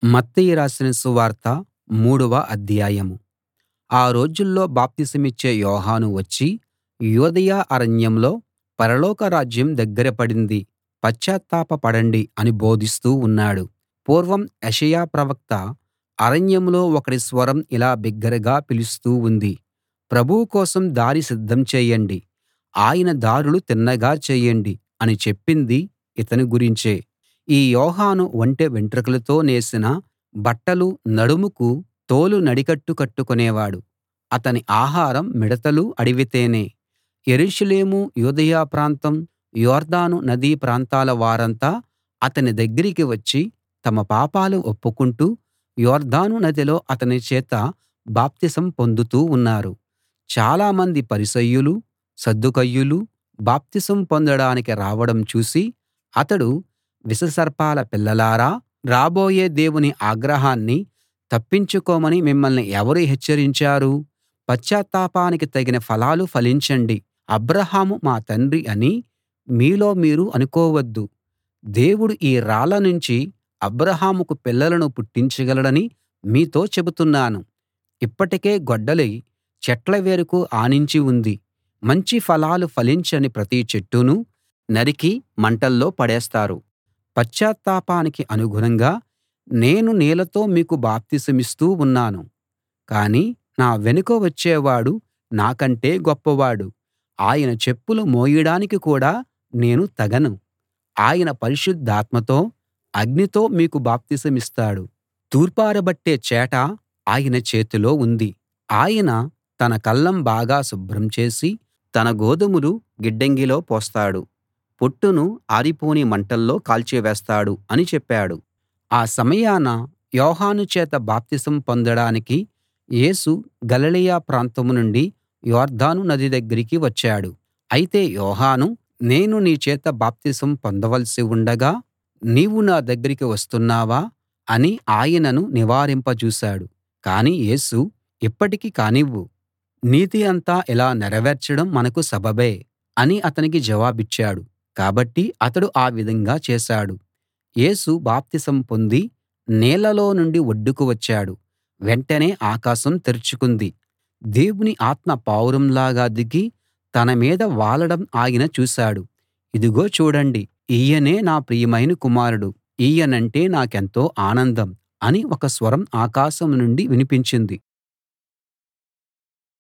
మత్తయి రాసిన సువార్త మూడవ అధ్యాయం ఆ రోజుల్లో బాప్తిసమిచ్చే యోహాను వచ్చి యూదయ అరణ్యంలో పరలోక రాజ్యం దగ్గర పడింది పశ్చాత్తాప పడండి అని బోధిస్తూ ఉన్నాడు పూర్వం యెషయా ప్రవక్త అరణ్యంలో ఒకడి స్వరం ఇలా బిగ్గరగా పిలుస్తూ ఉంది ప్రభువు కోసం దారి సిద్ధం చేయండి ఆయన దారులు తిన్నగా చేయండి అని చెప్పింది ఇతని గురించే ఈ యోహాను ఒంటె వెంట్రుకలతో నేసిన బట్టలు నడుముకు తోలు నడికట్టు కట్టుకునేవాడు అతని ఆహారం మిడతలు అడవి తేనె యెరూషలేము యూదయ ప్రాంతం యొర్దాను నదీ ప్రాంతాల వారంతా అతని దగ్గరికి వచ్చి తమ పాపాలు ఒప్పుకుంటూ యొర్దాను నదిలో అతని చేత బాప్తిసం పొందుతూ ఉన్నారు చాలామంది పరిసయ్యులూ సద్దూకయ్యులూ బాప్తిసం పొందడానికి రావడం చూసి అతడు విషసర్పాల పిల్లలారా రాబోయే దేవుని ఆగ్రహాన్ని తప్పించుకోమని మిమ్మల్ని ఎవరు హెచ్చరించారు పశ్చాత్తాపానికి తగిన ఫలాలు ఫలించండి అబ్రాహాము మా తండ్రి అని మీలో మీరు అనుకోవద్దు దేవుడు ఈ రాళ్ళ నుంచి అబ్రాహాముకు పిల్లలను పుట్టించగలడని మీతో చెబుతున్నాను ఇప్పటికే గొడ్డలి చెట్ల వేరుకు ఆనించి ఉంది మంచి ఫలాలు ఫలించని ప్రతి చెట్టునూ నరికి మంటల్లో పడేస్తారు పశ్చాత్తాపానికి అనుగుణంగా నేను నీళ్లతో మీకు బాప్తిసమిస్తూ ఉన్నాను కానీ నా వెనుక వచ్చేవాడు నాకంటే గొప్పవాడు ఆయన చెప్పులు మోయడానికి కూడా నేను తగను ఆయన పరిశుద్ధాత్మతో అగ్నితో మీకు బాప్తిసమిస్తాడు తూర్పారబట్టే చేట ఆయన చేతిలో ఉంది ఆయన తన కళ్ళం బాగా శుభ్రం చేసి తన గోదుమలు గిడ్డంగిలో పోస్తాడు పొట్టును ఆరిపోని మంటల్లో కాల్చివేస్తాడు అని చెప్పాడు ఆ సమయాన యోహాను చేత బాప్తిసం పొందడానికి యేసు గలిలయ ప్రాంతం నుండి యొర్దాను నది దగ్గరికి వచ్చాడు అయితే యోహాను నేను నీ చేత బాప్తిసం పొందవలసి ఉండగా నీవు నా దగ్గరికి వస్తున్నావా అని ఆయనను నివారింపజూశాడు కాని యేసు ఇప్పటికి కానివ్వు నీతి అంతా ఇలా నెరవేర్చడం మనకు సబబే అని అతనికి జవాబిచ్చాడు కాబట్టి అతడు ఆ విధంగా చేశాడు యేసు బాప్తిసం పొంది నీళ్లలో నుండి ఒడ్డుకు వచ్చాడు వెంటనే ఆకాశం తెరుచుకుంది దేవుని ఆత్మ పావురంలాగా దిగి తన మీద వాలడం ఆయన చూశాడు ఇదిగో చూడండి ఈయనే నా ప్రియమైన కుమారుడు ఈయనంటే నాకెంతో ఆనందం అని ఒక స్వరం ఆకాశం నుండి వినిపించింది